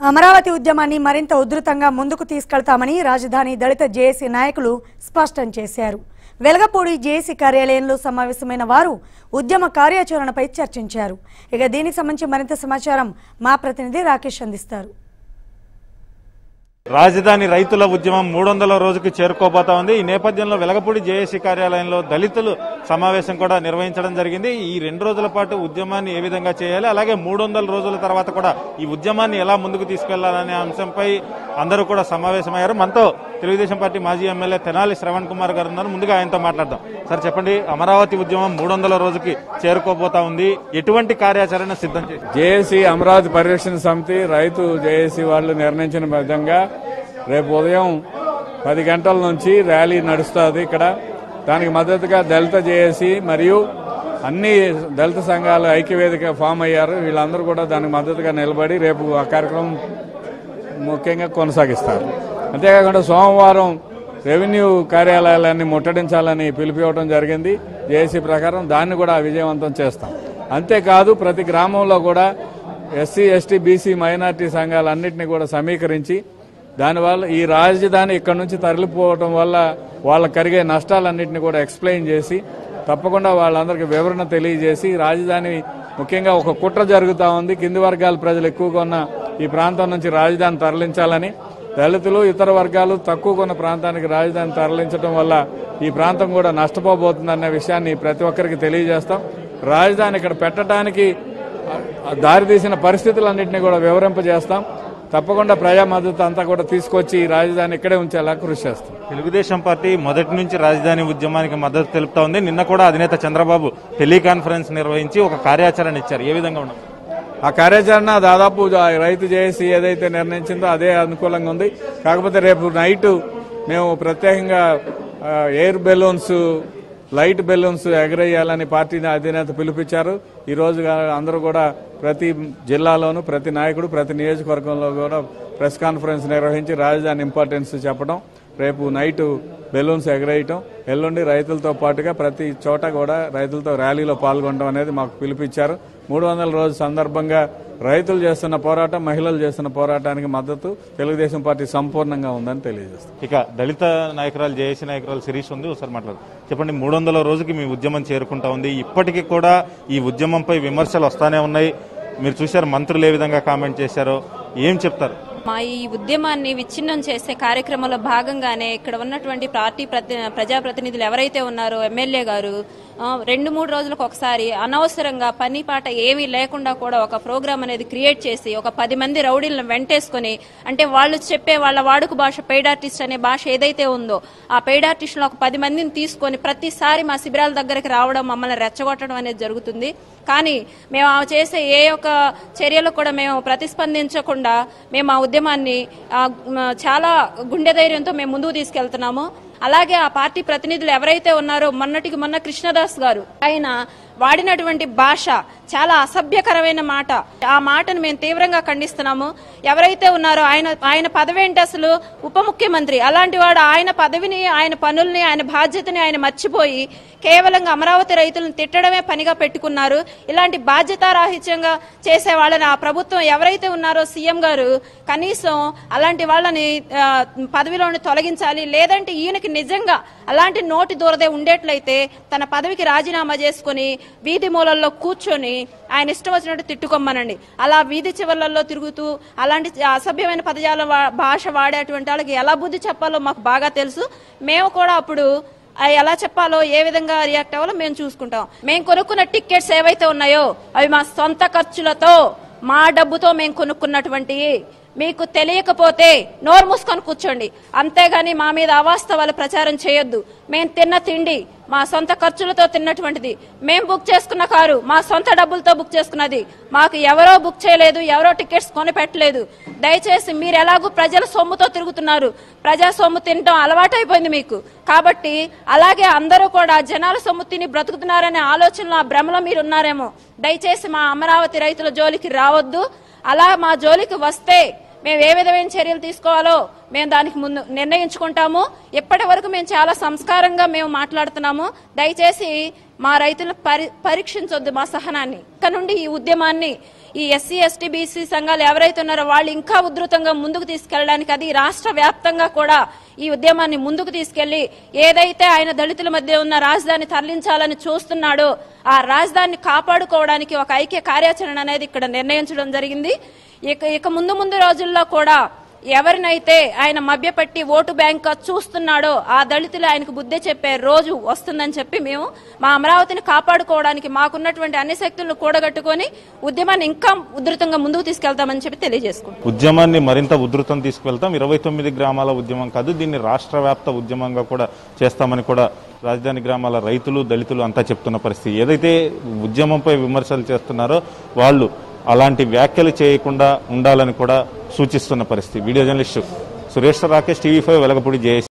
అమరావతి ఉద్యమాన్ని మరింత ఉధృతంగా ముందుకు తీసుకెళ్తామని రాజధాని దళిత జేఏసీ నాయకులు స్పష్టం చేశారు వెలగపూడి జేఏసీ కార్యాలయంలో సమావేశమైన వారు ఉద్యమ కార్యాచరణపై చర్చించారు ఇక దీనికి సంబంధించి మరింత సమాచారం మా ప్రతినిధి రాకేష్ అందిస్తారు రాజధాని రైతుల ఉద్యమం మూడు వందల రోజుకి చేరుకోబోతా ఉంది ఈ నేపథ్యంలో వెలగపూడి జేఏసీ కార్యాలయంలో దళితులు సమావేశం కూడా నిర్వహించడం జరిగింది ఈ రెండు రోజుల పాటు ఉద్యమాన్ని ఏ విధంగా చేయాలి అలాగే మూడు వందల రోజుల తర్వాత కూడా ఈ ఉద్యమాన్ని ఎలా ముందుకు తీసుకెళ్లాలనే అంశంపై అందరూ కూడా సమావేశమయ్యారు మనతో తెలుగుదేశం పార్టీ మాజీ ఎమ్మెల్యే తెనాలి శ్రవణ్ కుమార్ గారు ఉన్నారు ముందుగా ఆయనతో మాట్లాడదాం సార్ చెప్పండి అమరావతి ఉద్యమం మూడు వందల రోజుకి చేరుకోబోతా ఉంది ఎటువంటి కార్యాచరణ సిద్ధం చేసి జేఏసీ అమరావతి పరిరక్షణ సమితి రైతు జేఏసీ వాళ్ళు నిర్ణయించిన విధంగా రేపు ఉదయం పది గంటల నుంచి ర్యాలీ నడుస్తుంది ఇక్కడ దానికి మద్దతుగా దళిత జేఏసీ మరియు అన్ని దళిత సంఘాలు ఐక్యవేదిక ఫామ్ అయ్యారు వీళ్ళందరూ కూడా దానికి మద్దతుగా నిలబడి రేపు ఆ కార్యక్రమం ముఖ్యంగా కొనసాగిస్తారు అంతేకాకుండా సోమవారం రెవెన్యూ కార్యాలయాలన్నీ ముట్టడించాలని పిలిపివ్వడం జరిగింది జేఏసీ ప్రకారం దాన్ని కూడా విజయవంతం చేస్తాం అంతేకాదు ప్రతి గ్రామంలో కూడా ఎస్సీ ఎస్టీ బీసీ మైనార్టీ సంఘాలన్నింటినీ కూడా సమీకరించి దానివల్ల ఈ రాజధాని ఇక్కడ నుంచి తరలిపోవడం వల్ల వాళ్ళకి కలిగే నష్టాలన్నింటినీ కూడా ఎక్స్ప్లెయిన్ చేసి తప్పకుండా వాళ్ళందరికీ వివరణ తెలియజేసి రాజధాని ముఖ్యంగా ఒక కుట్ర జరుగుతూ ఉంది కింది వర్గాల ప్రజలు ఎక్కువగా ఉన్న ఈ ప్రాంతం నుంచి రాజధాని తరలించాలని దళితులు ఇతర వర్గాలు తక్కువగా ఉన్న ప్రాంతానికి రాజధాని తరలించడం వల్ల ఈ ప్రాంతం కూడా నష్టపోబోతుందన్న విషయాన్ని ప్రతి ఒక్కరికి తెలియజేస్తాం రాజధాని ఇక్కడ పెట్టడానికి ఆ దారితీసిన పరిస్థితులన్నింటినీ కూడా వివరింపజేస్తాం తప్పకుండా ప్రజా మద్దతు అంతా కూడా తీసుకొచ్చి ఈ రాజధాని ఇక్కడే ఉంచేలా కృషి చేస్తాం తెలుగుదేశం పార్టీ మొదటి నుంచి రాజధాని ఉద్యమానికి మద్దతు తెలుపుతా ఉంది నిన్న కూడా అధినేత చంద్రబాబు టెలికాన్ఫరెన్స్ నిర్వహించి ఒక కార్యాచరణ ఇచ్చారు ఏ విధంగా ఉండదు ఆ కార్యాచరణ దాదాపు ఆ రైతు చేసి ఏదైతే నిర్ణయించిందో అదే అనుకూలంగా ఉంది కాకపోతే రేపు నైట్ మేము ప్రత్యేకంగా ఆ, ఎయిర్ బెలూన్స్ లైట్ బెలూన్స్ ఎగరేయాలని పార్టీ అధినేత పిలుపుచ్చారు ఈ రోజు అందరూ కూడా ప్రతి జిల్లాలోనూ ప్రతి నాయకుడు ప్రతి నియోజకవర్గంలో కూడా ప్రెస్ కాన్ఫరెన్స్ నిర్వహించి రాజధాని ఇంపార్టెన్స్ చెప్పడం రేపు నైట్ బెలూన్స్ ఎగరేయటం ఎల్లుండి రైతులతో పాటుగా ప్రతి చోట కూడా రైతులతో ర్యాలీలో పాల్గొనడం అనేది మాకు పిలుపిచ్చారు మూడు వందల రోజు సందర్భంగా రైతులు చేస్తున్న పోరాటం మహిళలు చేస్తున్న పోరాటానికి మద్దతు తెలుగుదేశం పార్టీ సంపూర్ణంగా ఉందని తెలియజేస్తాం ఇక దళిత నాయకురాలు జేఏసీ నాయకురాలు శిరీష్ ఉంది ఒకసారి మాట్లాడు చెప్పండి మూడు వందల రోజుకి మీ ఉద్యమం చేరుకుంటా ఉంది ఇప్పటికీ కూడా ఈ ఉద్యమంపై విమర్శలు వస్తానే ఉన్నాయి మీరు చూశారు మంత్రులు ఏ విధంగా కామెంట్ చేశారో ఏం చెప్తారు మా ఈ ఉద్యమాన్ని విచ్ఛిన్నం చేసే కార్యక్రమంలో భాగంగానే ఇక్కడ ఉన్నటువంటి పార్టీ ప్రతి ప్రజాప్రతినిధులు ఎవరైతే ఉన్నారో ఎమ్మెల్యే గారు ఆ, రెండు మూడు రోజులకు ఒకసారి అనవసరంగా పని పాట ఏమీ లేకుండా కూడా ఒక ప్రోగ్రామ్ అనేది క్రియేట్ చేసి ఒక పది మంది రౌడీలను వెంటేసుకొని అంటే వాళ్ళు చెప్పే వాళ్ళ వాడుక భాష పెయిడ్ ఆర్టిస్ట్ అనే భాష ఏదైతే ఉందో ఆ పెయిడ్ ఆర్టిస్టులు ఒక పది మందిని తీసుకొని ప్రతిసారి మా శిబిరాల దగ్గరికి రావడం మమ్మల్ని రెచ్చగొట్టడం అనేది జరుగుతుంది కానీ మేము ఆ చేసే ఏ ఒక్క చర్యలు కూడా మేము ప్రతిస్పందించకుండా మేము ఆ ఉద్యమాన్ని ఆ, మ, చాలా గుండె ధైర్యంతో మేము ముందుకు తీసుకెళ్తున్నాము అలాగే ఆ పార్టీ ప్రతినిధులు ఎవరైతే ఉన్నారో మొన్నటికి మొన్న కృష్ణదాస్ గారు ఆయన వాడినటువంటి భాష చాలా అసభ్యకరమైన మాట ఆ మాటను మేము తీవ్రంగా ఖండిస్తున్నాము ఎవరైతే ఉన్నారో ఆయన ఆయన పదవి ఏంటి అసలు ఉప ముఖ్యమంత్రి అలాంటి వాడు ఆయన పదవిని ఆయన పనుల్ని ఆయన బాధ్యతని ఆయన మర్చిపోయి కేవలం అమరావతి రైతులను తిట్టడమే పనిగా పెట్టుకున్నారు ఇలాంటి బాధ్యతారాహిత్యంగా చేసే వాళ్ళని ఆ ప్రభుత్వం ఎవరైతే ఉన్నారో సీఎం గారు కనీసం అలాంటి వాళ్ళని ఆ, పదవిలోని తొలగించాలి లేదంటే ఈయనకి నిజంగా అలాంటి నోటి దూరదే ఉండేట్లయితే తన పదవికి రాజీనామా చేసుకుని వీధి మూలల్లో కూర్చొని ఆయన ఇష్టం వచ్చినట్టు తిట్టుకోమ్మనండి అలా వీధి చివర్లలో తిరుగుతూ అలాంటి అసభ్యమైన పదజాల వా- భాష వాడేటువంటి వాళ్ళకి ఎలా బుద్ధి చెప్పాలో మాకు బాగా తెలుసు మేము కూడా అప్పుడు ఆ ఎలా చెప్పాలో ఏ విధంగా రియాక్ట్ అవ్వాలో మేము చూసుకుంటాం మేము కొనుక్కున్న టికెట్స్ ఏవైతే ఉన్నాయో అవి మా సొంత ఖర్చులతో మా డబ్బుతో మేము కొనుక్కున్నటువంటి మీకు తెలియకపోతే నోరు మూసుకొని కూర్చోండి అంతేగాని మా మీద అవాస్తవాలు ప్రచారం చేయొద్దు మేము తిన్న తిండి మా సొంత ఖర్చులతో తిన్నటువంటిది మేము బుక్ చేసుకున్న కారు మా సొంత డబ్బులతో బుక్ చేసుకున్నది మాకు ఎవరో బుక్ చేయలేదు ఎవరో టికెట్స్ కొనిపెట్టలేదు దయచేసి మీరు ఎలాగూ ప్రజల సొమ్ముతో తిరుగుతున్నారు ప్రజా సొమ్ము తినటం అలవాటైపోయింది మీకు కాబట్టి అలాగే అందరూ కూడా జనాల సొమ్ము తిని బ్రతుకుతున్నారనే ఆలోచనలో ఆ భ్రమలో మీరు ఉన్నారేమో దయచేసి మా అమరావతి రైతుల జోలికి రావద్దు అలా మా జోలికి వస్తే మేము ఏ విధమైన చర్యలు తీసుకోవాలో మేము దానికి ముందు నిర్ణయించుకుంటాము ఇప్పటి వరకు మేము చాలా సంస్కారంగా మేము మాట్లాడుతున్నాము దయచేసి మా రైతులు పరి పరీక్షించొద్దు మా సహనాన్ని ఇక నుండి ఈ ఉద్యమాన్ని ఈ ఎస్సీ ఎస్టీ బీసీ సంఘాలు ఎవరైతే ఉన్నారో వాళ్ళు ఇంకా ఉధృతంగా ముందుకు తీసుకెళ్ళడానికి అది రాష్ట్ర వ్యాప్తంగా కూడా ఈ ఉద్యమాన్ని ముందుకు తీసుకెళ్లి ఏదైతే ఆయన దళితుల మధ్య ఉన్న రాజధాని తరలించాలని చూస్తున్నాడో ఆ రాజధానిని కాపాడుకోవడానికి ఒక ఐక్య కార్యాచరణ అనేది ఇక్కడ నిర్ణయించడం జరిగింది ఇక ఇక ముందు ముందు రోజుల్లో కూడా ఎవరినైతే ఆయన మభ్యపెట్టి ఓటు బ్యాంక్ చూస్తున్నాడో ఆ దళితులు ఆయనకు బుద్ధి చెప్పే రోజు వస్తుందని చెప్పి మేము మా అమరావతిని కాపాడుకోవడానికి మాకున్నటువంటి అన్ని శక్తులను కూడగట్టుకొని ఉద్యమాన్ని ఇంకా ఉధృతంగా ముందుకు తీసుకెళ్తామని చెప్పి తెలియజేసుకుంటాం ఉద్యమాన్ని మరింత ఉధృతం తీసుకువెళ్తాం ఇరవై తొమ్మిది గ్రామాల ఉద్యమం కాదు దీన్ని రాష్ట్ర వ్యాప్త ఉద్యమంగా కూడా చేస్తామని కూడా రాజధాని గ్రామాల రైతులు దళితులు అంతా చెప్తున్న పరిస్థితి ఏదైతే ఉద్యమంపై విమర్శలు చేస్తున్నారో వాళ్ళు అలాంటి వ్యాఖ్యలు చేయకుండా ఉండాలని కూడా సూచిస్తున్న పరిస్థితి video journalist Suresh Rakesh TV five Velagapudi JAC